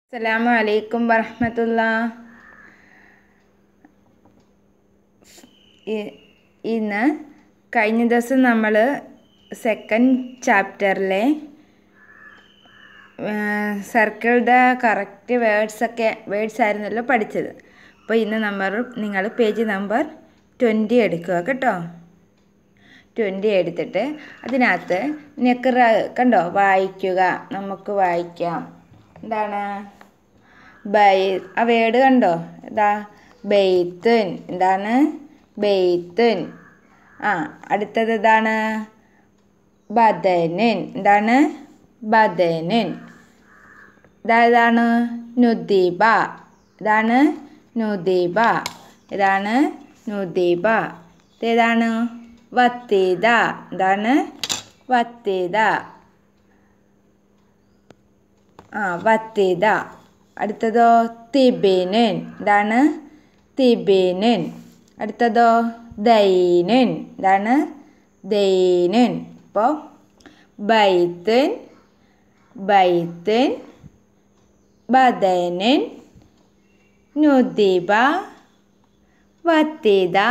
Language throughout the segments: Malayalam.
അസ്സലാമു അലൈക്കും വറഹമത്തുള്ള ഇന്ന് കഴിഞ്ഞ ദിവസം നമ്മൾ സെക്കൻഡ് ചാപ്റ്ററിലെ സർക്കിൾ ദ കറക്റ്റ് വേർഡ്സൊക്കെ വേർഡ്സ് ആയിരുന്നല്ലോ പഠിച്ചത് അപ്പോൾ ഇന്ന് നമ്മൾ നിങ്ങൾ പേജ് നമ്പർ ട്വൻറ്റി എടുക്കുക കേട്ടോ ട്വൻറ്റി എടുത്തിട്ട് അതിനകത്ത് നെക്കറ കണ്ടോ വായിക്കുക നമുക്ക് വായിക്കാം എന്താണ് ബൈ ആ വേർഡ് കണ്ടോ എന്താ ബെയ്ത്തുൻ എന്താണ് ബെയ്ത്തുൻ ആ അടുത്തത് ഇതാണ് ബദനൻ എന്താണ് ബദനൻ ഇതാണ് നുദീബ ഇതാണ് നുദീബ ഇതാണ് നുദീബ ഇതേതാണ് വത്തീത എന്താണ് വത്തീത ആ വത്തീത അടുത്തതോ തിബിനൻ എന്താണ് തിബിനൻ അടുത്തതോ ദൈനൻ എന്താണ് ദൈനൻ ഇപ്പോൾ ബൈത്തൻ ബൈത്തൻ ബദനൻ നുദിബ വത്തിത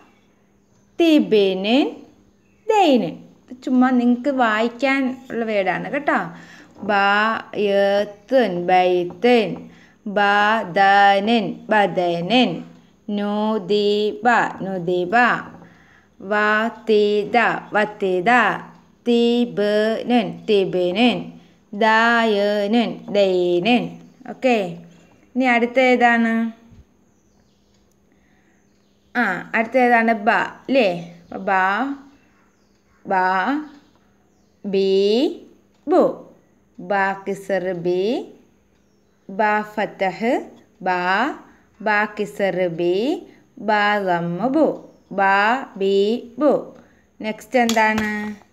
തിബിനൻ ദൈനൻ ചുമ്മാ നിങ്ങൾക്ക് വായിക്കാൻ ഉള്ള വേർഡാണ് കേട്ടോ ബായത്തുൻ ബൈത്തൻ ബദനൻ ബദനൻ നുദീബ നുദീബ വത്തിത വത്തിത തിബനൻ തിബനൻ ദായനൻ ദൈനൻ ഓക്കെ ഇനി അടുത്ത ഏതാണ് ആ അടുത്ത ഏതാണ് ബ അല്ലേ ബ ബ ബി ബു ബാ കിസർ ബി ബാ ഫത്തഹ് ബാ ബാ കിസർ ബി ബാ ഗമ്മ ബു ബാ ബി ബു നെക്സ്റ്റ് എന്താണ്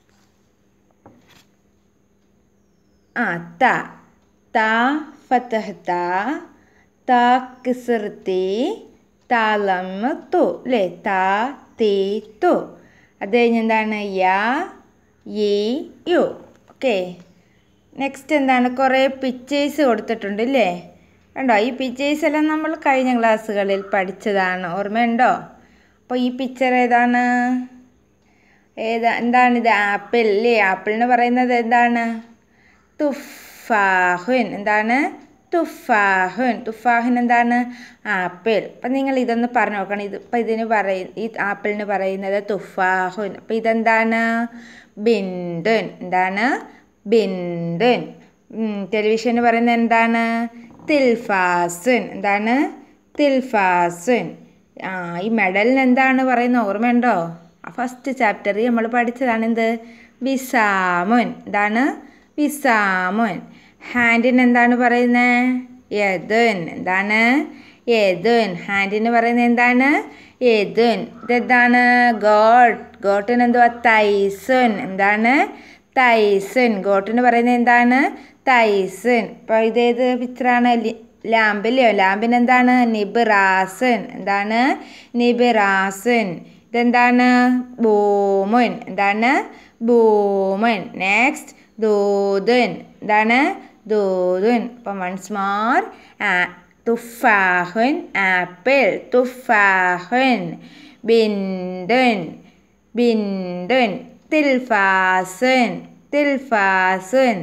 ആ ത ത ഫത്തഹ് ത ത കിസർ തി താലം തു അല്ലേ ത തി തു അത് കഴിഞ്ഞ് എന്താണ് യാ യി യു ഓക്കെ നെക്സ്റ്റ് എന്താണ് കുറേ പിക്ചേഴ്സ് കൊടുത്തിട്ടുണ്ട് ഇല്ലേ കണ്ടോ ഈ പിക്ചേഴ്സ് എല്ലാം നമ്മൾ കഴിഞ്ഞ ക്ലാസ്സുകളിൽ പഠിച്ചതാണ് ഓർമ്മയുണ്ടോ അപ്പോൾ ഈ പിക്ചർ ഏതാണ് ഏതാ എന്താണിത് ആപ്പിൾ അല്ലേ ആപ്പിളിന് പറയുന്നത് എന്താണ് തുഫാഹുൻ എന്താണ് തുഫാഹുൻ തുഫാഹുൻ എന്താണ് ആപ്പിൾ അപ്പം നിങ്ങൾ ഇതൊന്ന് പറഞ്ഞു നോക്കണം ഇത് ഇപ്പം ഇതിന് പറയും ഈ ആപ്പിളിന് പറയുന്നത് തുഫാഹുൻ അപ്പം ഇതെന്താണ് ബിന്ദുൻ എന്താണ് ബിന്ദുൻ ടെലിവിഷന് പറയുന്നത് എന്താണ് തിൽഫാസുൻ എന്താണ് തിൽഫാസുൻ ആ ഈ മെഡലിന് എന്താണ് പറയുന്നത് ഓർമ്മയുണ്ടോ ആ ഫസ്റ്റ് ചാപ്റ്ററിൽ നമ്മൾ പഠിച്ചതാണ് എന്ത് വിസാമുൻ എന്താണ് വിസാമുൻ ഹാൻഡിന് എന്താണ് പറയുന്നത് യദുൻ എന്താണ് യദുൻ ഹാൻഡിന് പറയുന്നത് എന്താണ് യദുൻ ഇതെന്താണ് ഗോട്ട് ഗോട്ടിന് എന്തുവാ തൈസുൻ എന്താണ് തൈസുൻ ഗോട്ടിന് പറയുന്നത് എന്താണ് തൈസുൻ ഇപ്പോൾ ഇതേത് പിക്ചറാണ് ലാമ്പിലെയോ ലാമ്പിന് എന്താണ് നിബിറാസുൻ എന്താണ് നിബിറാസുൻ ഇതെന്താണ് ബൂമുൻ എന്താണ് ബൂമുൻ നെക്സ്റ്റ് ദൂതുൻ എന്താണ് ദൂതുൻ അപ്പം വൺസ് മോർ തുഫാഹുൻ ആപ്പിൾ തുഫാഹുൻ ബിന്ദുൻ ബിന്ദുൻ തിൽഫാസുൻ തിൽഫാസുൻ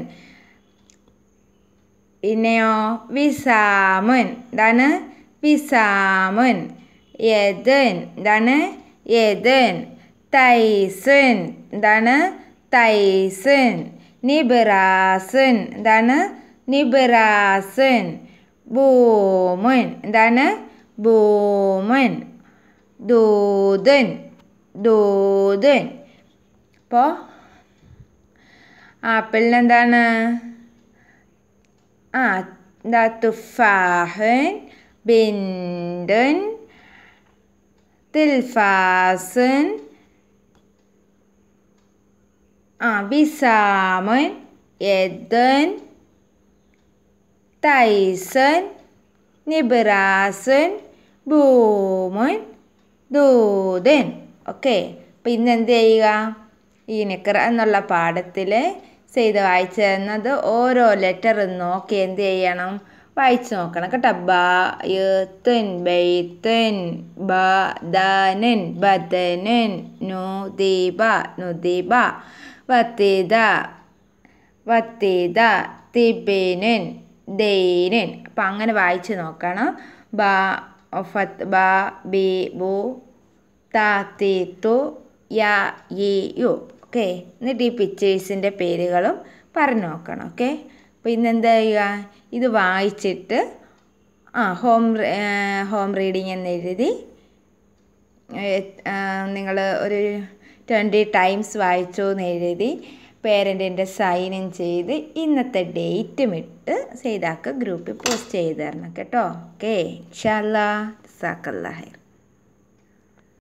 പിന്നെയോ വിസാമുൻ എന്താണ് വിസാമുൻ യദൻ എന്താണ് യദൻ തൈസുൻ എന്താണ് തൈസുൻ നിബിറാസുൻ എന്താണ് നിബിറാസുൻ ബൂമുൻ എന്താണ് ബൂമുൻ ദൂതുൻ ദൂതുൻ അപ്പോൾ ആപ്പിളിന് എന്താണ് ആ എന്താ തുഫാഹുൻ ബിന്ദുൻ തിൽഫാസുൻ ആ വിസാമുൻ യദുൻ തൈസൻ നിബിറാസുൻ ബൂമുൻ ദൂതൻ ഓക്കെ അപ്പം ഇന്ന് എന്ത് ചെയ്യുക ഈ നിക്കറ എന്നുള്ള പാഠത്തിൽ ചെയ്ത് വായിച്ചു തന്നത് ഓരോ ലെറ്റർ നോക്കി എന്ത് ചെയ്യണം വായിച്ചു നോക്കണം കേട്ടോ ബ യത്തുൻ ബൈത്തുൻ ബ ദാനൻ ബദനൻ നുദീബ നുദീബ വത്തിദ വത്തിദ തിബിനൻ ദൈനൻ അപ്പം അങ്ങനെ വായിച്ച് നോക്കണം ബ ഫത്ത് ബ ബി ബു ത തി തു യ ഈ യു ഓക്കെ എന്നിട്ട് ഈ പിക്ചേഴ്സിൻ്റെ പേരുകളും പറഞ്ഞു നോക്കണം ഓക്കെ അപ്പോൾ ഇന്ന് എന്താ ചെയ്യുക ഇത് വായിച്ചിട്ട് ആ ഹോം ഹോം റീഡിങ് എന്ന് എഴുതി നിങ്ങൾ ഒരു ട്വൻറ്റി ടൈംസ് വായിച്ചു എന്ന് എഴുതി പേരൻറ്റിൻ്റെ സൈനും ചെയ്ത് ഇന്നത്തെ ഡേറ്റും ഇട്ട് ചെയ്താക്ക് ഗ്രൂപ്പിൽ പോസ്റ്റ് ചെയ്ത് തരണം കേട്ടോ ഓക്കെ ഇൻഷാല്ലാ സാക്കല്ലാ ഹൈർ